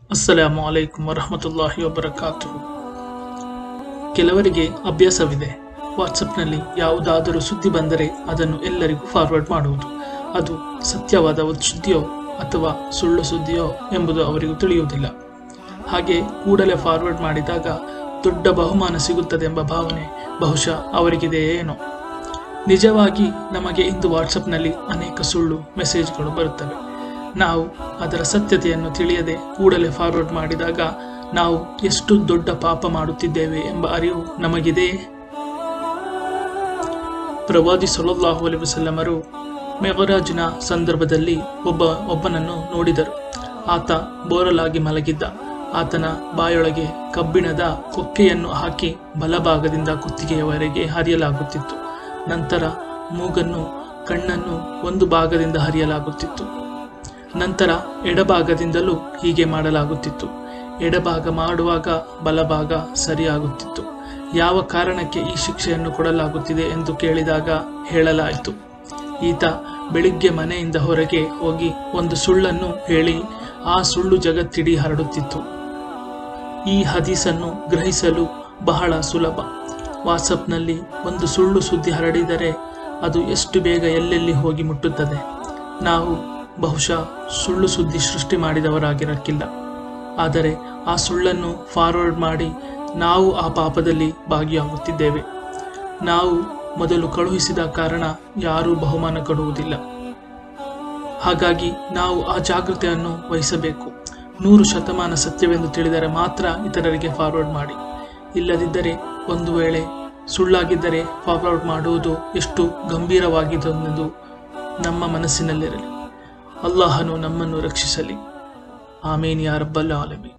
ಅಸ್ಸಲಾಮು ಅಲೈಕುಂ ವರಹಮತುಲ್ಲಾಹಿ ವಬರಕಾತು ಕೆಲವರಿಗೆ ಅಭ್ಯಾಸವಿದೆ ವಾಟ್ಸಪ್ನಲ್ಲಿ ಯಾವುದಾದರೂ ಸುದ್ದಿ ಬಂದರೆ ಅದನ್ನು ಎಲ್ಲರಿಗೂ ಫಾರ್ವರ್ಡ್ ಮಾಡುವುದು ಅದು ಸತ್ಯವಾದ ಒಂದು ಸುದ್ದಿಯೋ ಅಥವಾ ಸುಳ್ಳು ಸುದ್ದಿಯೋ ಎಂಬುದು ಅವರಿಗೂ ತಿಳಿಯುವುದಿಲ್ಲ ಹಾಗೆ ಕೂಡಲೇ ಫಾರ್ವರ್ಡ್ ಮಾಡಿದಾಗ ದೊಡ್ಡ ಬಹುಮಾನ ಸಿಗುತ್ತದೆ ಎಂಬ ಭಾವನೆ ಬಹುಶಃ ಅವರಿಗಿದೆಯೇ ಏನೋ ನಿಜವಾಗಿ ನಮಗೆ ಇಂದು ವಾಟ್ಸಪ್ನಲ್ಲಿ ಅನೇಕ ಸುಳ್ಳು ಮೆಸೇಜ್ಗಳು ಬರುತ್ತವೆ ನಾವು ಅದರ ಸತ್ಯತೆಯನ್ನು ತಿಳಿಯದೆ ಕೂಡಲೇ ಫಾರ್ವರ್ಡ್ ಮಾಡಿದಾಗ ನಾವು ಎಷ್ಟು ದೊಡ್ಡ ಪಾಪ ಮಾಡುತ್ತಿದ್ದೇವೆ ಎಂಬ ಅರಿವು ನಮಗಿದೆಯೇ ಪ್ರವಾದಿ ಸೊಲಲ್ಲಾಹು ಅಲಿ ವಸಲ್ಲಮರು ಮೆಗರಾಜಿನ ಸಂದರ್ಭದಲ್ಲಿ ಒಬ್ಬ ಒಬ್ಬನನ್ನು ನೋಡಿದರು ಆತ ಬೋರಲಾಗಿ ಮಲಗಿದ್ದ ಆತನ ಬಾಯೊಳಗೆ ಕಬ್ಬಿಣದ ಕೊಕ್ಕೆಯನ್ನು ಹಾಕಿ ಬಲಭಾಗದಿಂದ ಕುತ್ತಿಗೆಯವರೆಗೆ ಹರಿಯಲಾಗುತ್ತಿತ್ತು ನಂತರ ಮೂಗನ್ನು ಕಣ್ಣನ್ನು ಒಂದು ಭಾಗದಿಂದ ಹರಿಯಲಾಗುತ್ತಿತ್ತು ನಂತರ ಎಡಭಾಗದಿಂದಲೂ ಹೀಗೆ ಮಾಡಲಾಗುತ್ತಿತ್ತು ಎಡಭಾಗ ಮಾಡುವಾಗ ಬಲಭಾಗ ಸರಿಯಾಗುತ್ತಿತ್ತು ಯಾವ ಕಾರಣಕ್ಕೆ ಈ ಶಿಕ್ಷೆಯನ್ನು ಕೊಡಲಾಗುತ್ತಿದೆ ಎಂದು ಕೇಳಿದಾಗ ಹೇಳಲಾಯಿತು ಈತ ಬೆಳಿಗ್ಗೆ ಮನೆಯಿಂದ ಹೊರಗೆ ಹೋಗಿ ಒಂದು ಸುಳ್ಳನ್ನು ಹೇಳಿ ಆ ಸುಳ್ಳು ಜಗತ್ತಿಡೀ ಹರಡುತ್ತಿತ್ತು ಈ ಹದೀಸನ್ನು ಗ್ರಹಿಸಲು ಬಹಳ ಸುಲಭ ವಾಟ್ಸಪ್ನಲ್ಲಿ ಒಂದು ಸುಳ್ಳು ಸುದ್ದಿ ಹರಡಿದರೆ ಅದು ಎಷ್ಟು ಬೇಗ ಎಲ್ಲೆಲ್ಲಿ ಹೋಗಿ ಮುಟ್ಟುತ್ತದೆ ನಾವು ಬಹುಶಃ ಸುಳ್ಳು ಸುದ್ದಿ ಸೃಷ್ಟಿ ಮಾಡಿದವರಾಗಿರಕ್ಕಿಲ್ಲ ಆದರೆ ಆ ಸುಳ್ಳನ್ನು ಫಾರ್ವರ್ಡ್ ಮಾಡಿ ನಾವು ಆ ಪಾಪದಲ್ಲಿ ಭಾಗಿಯಾಗುತ್ತಿದ್ದೇವೆ ನಾವು ಮೊದಲು ಕಳುಹಿಸಿದ ಕಾರಣ ಯಾರೂ ಬಹುಮಾನ ಕೊಡುವುದಿಲ್ಲ ಹಾಗಾಗಿ ನಾವು ಆ ಜಾಗೃತೆಯನ್ನು ವಹಿಸಬೇಕು ನೂರು ಶತಮಾನ ಸತ್ಯವೆಂದು ತಿಳಿದರೆ ಮಾತ್ರ ಇತರರಿಗೆ ಫಾರ್ವರ್ಡ್ ಮಾಡಿ ಇಲ್ಲದಿದ್ದರೆ ಒಂದು ವೇಳೆ ಸುಳ್ಳಾಗಿದ್ದರೆ ಫಾರ್ವರ್ಡ್ ಮಾಡುವುದು ಎಷ್ಟು ಗಂಭೀರವಾಗಿದೆಂದು ನಮ್ಮ ಮನಸ್ಸಿನಲ್ಲಿರಲಿ ಅಲ್ಲಾಹನು ನಮ್ಮನ್ನು ರಕ್ಷಿಸಲಿ ಆಮೀನ್ ಯಾ ರಬ್ಬಲ್ ಆಲಮೀನ್